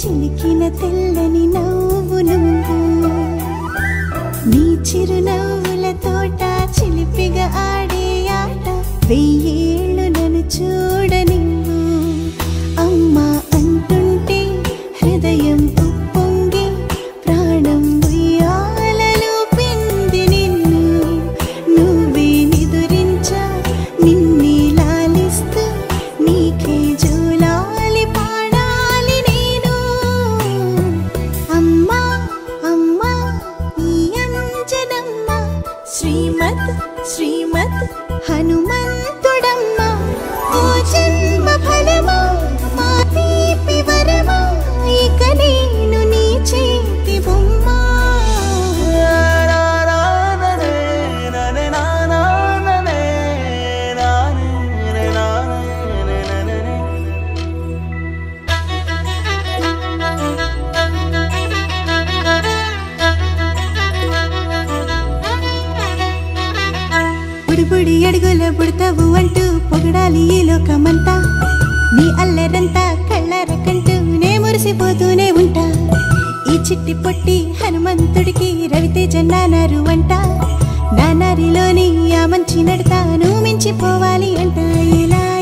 చిలికిన తెల్లని నవ్వు నువ్వు నీ చిరునవ్వుల తోట చిలిపిగా ఆడే ఆట వెయ్యేళ్ళు నన్ను చూడనివ్వు అమ్మా అంటుంటే హృదయం ఉప్పొంగి ప్రాణం ఉయ్యాలలో పిండి నిన్ను నువ్వే నిదురించా నిన్నే లాలిస్తూ నీకే జోలాలి పాడాలి నేను అమ్మా అమ్మా ఈ అంజనమ్మ శ్రీమత్ శ్రీమత్ హనుమంతుడమ్మ ఓ జన్మ ఫలమా మా తీపి వరమా ఇక నేను నీ చేతి బొమ్మ బుడి బుడి అడుగుల బుడతావు అంటూ పొగడాలి ఈ లోకమంతా నీ అల్లరంతా కళ్ళరకంటూ నే మురిసిపోతూనే ఉంటా ఈ చిట్టి పొట్టి హనుమంతుడికి రవితేజ నానారు అంట నానారిలోని ఆ మంచి నడతాను మించిపోవాలి అంట ఇలా